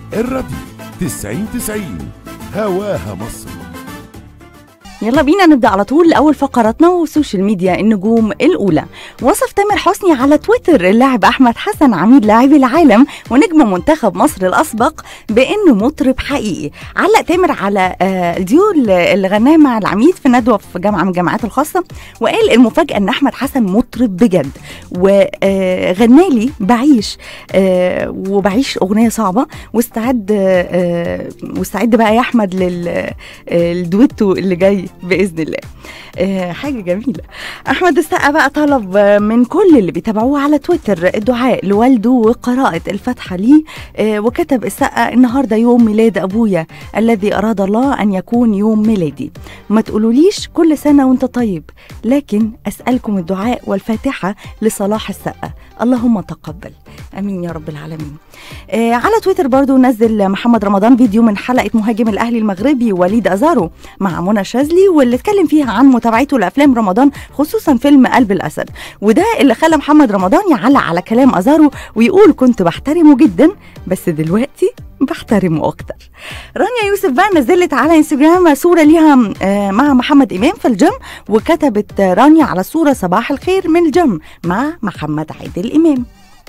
الراديو 90 90 هواها مصر يلا بينا نبدا على طول اول فقراتنا وسوشيال ميديا النجوم الاولى وصف تامر حسني على تويتر اللاعب احمد حسن عميد لاعبي العالم ونجم منتخب مصر الاسبق بانه مطرب حقيقي علق تامر على آه، الديو اللي غناه مع العميد في ندوه في جامعه من الجامعات الخاصه وقال المفاجاه ان احمد حسن مطرب بجد وغنى لي بعيش آه، وبعيش اغنيه صعبه واستعد آه، واستعد بقى يا احمد للدويتو اللي جاي باذن الله آه، حاجه جميله احمد السقا بقى طلب آه، من كل اللي بيتابعوه على تويتر الدعاء لوالده وقراءه الفاتحه ليه آه، وكتب السقا النهارده يوم ميلاد ابويا الذي اراد الله ان يكون يوم ميلادي ما تقولوليش كل سنه وانت طيب لكن اسالكم الدعاء والفاتحه لصلاح السقا اللهم تقبل امين يا رب العالمين آه على تويتر برضو نزل محمد رمضان فيديو من حلقه مهاجم الاهلي المغربي وليد ازارو مع منى شاذلي واللي اتكلم فيها عن متابعته لافلام رمضان خصوصا فيلم قلب الاسد وده اللي خلى محمد رمضان يعلق على كلام ازارو ويقول كنت بحترمه جدا بس دلوقتي بحترمه اكتر رانيا يوسف بقى نزلت على انستجرام صوره ليها آه، مع محمد امام في الجيم وكتبت رانيا على الصوره صباح الخير من الجيم مع محمد عادل امام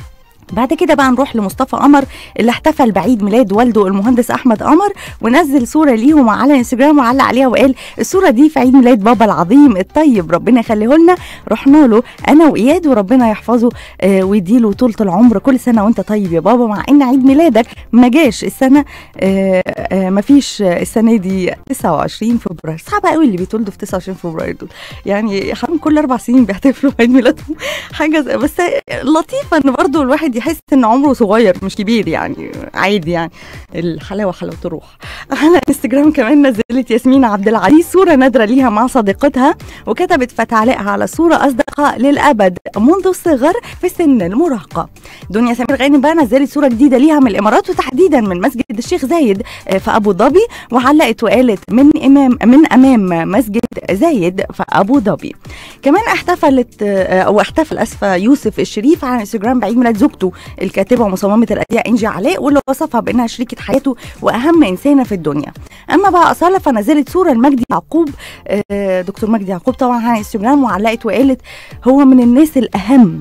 بعد كده بقى نروح لمصطفى قمر اللي احتفل بعيد ميلاد والده المهندس احمد قمر ونزل صوره ليهم على انستجرام وعلق عليها وقال الصوره دي في عيد ميلاد بابا العظيم الطيب ربنا يخليه لنا رحنا له انا واياد وربنا يحفظه آه ويديله طولة العمر كل سنه وانت طيب يا بابا مع ان عيد ميلادك ما جاش السنه آه آه ما فيش السنه دي 29 فبراير صعب قوي اللي بيتولدوا في 29 فبراير دول يعني حرام كل اربع سنين بيحتفلوا بعيد ميلادهم حاجه زي- بس لطيفه ان برضو الواحد يحس ان عمره صغير مش كبير يعني عادي يعني الحلاوه حلاوه الروح على انستجرام كمان نزلت ياسمين عبد العزيز صوره نادره ليها مع صديقتها وكتبت في تعليقها على الصوره اصدقاء للابد منذ الصغر في سن المراهقه دنيا سمير غانم بقى نزلت صوره جديده ليها من الامارات وتحديدا من مسجد الشيخ زايد آه، في ابو ظبي وعلقت وقالت من امام من امام مسجد زايد في ابو ظبي كمان احتفلت آه، او احتفل اسفه يوسف الشريف على انستجرام بعيد ميلاد زوجته الكاتبه ومصممه الازياء انجي علاء واللي وصفها بانها شريكه حياته واهم انسانه في الدنيا اما بقى اصاله فنزلت صوره لمجدي يعقوب آه، دكتور مجدي يعقوب طبعا على انستجرام وعلقت وقالت هو من الناس الاهم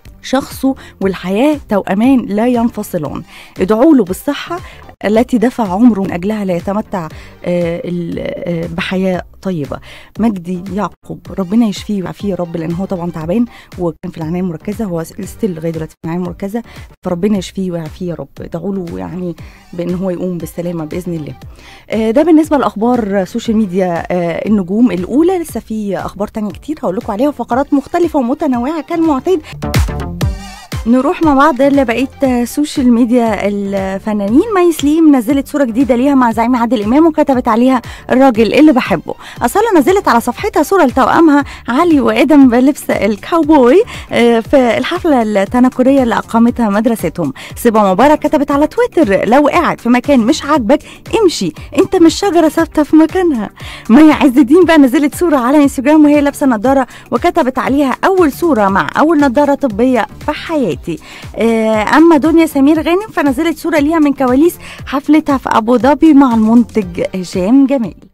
شخصه والحياة توأمان لا ينفصلان ادعوا له بالصحة التي دفع عمره من أجلها ليتمتع آه، ال- آه، بحياة طيبة مجدي يعقوب ربنا يشفيه ويعافيه يا رب لأن هو طبعا تعبان وكان في العناية المركزة هو ستيل لغاية دلوقتي في العناية المركزة فربنا يشفيه ويعافيه يا رب ادعوا له يعني بأن هو يقوم بالسلامة بإذن الله آه، ده بالنسبة لأخبار سوشيال ميديا آه، النجوم الأولى لسه في أخبار تانية كتير هقول لكم عليها وفقرات مختلفة ومتنوعة كالمعتاد نروح مع بعض لبقيه سوشيال ميديا الفنانين مي سليم نزلت صوره جديده ليها مع زعيم عادل امام وكتبت عليها الراجل اللي بحبه اصاله نزلت على صفحتها صوره لتوامها علي وادم بلبس الكاوبوي آه، في الحفله التنكريه اللي اقامتها مدرستهم سيبا مبارك كتبت على تويتر لو قاعد في مكان مش عاجبك امشي انت مش شجره ثابته في مكانها مي عز الدين بقى نزلت صوره على انستجرام وهي لابسه نظاره وكتبت عليها اول صوره مع اول نظاره طبيه في حياتي آه، اما دنيا سمير غانم فنزلت صوره ليها من كواليس حفلتها في ابو ظبي مع المنتج هشام جمال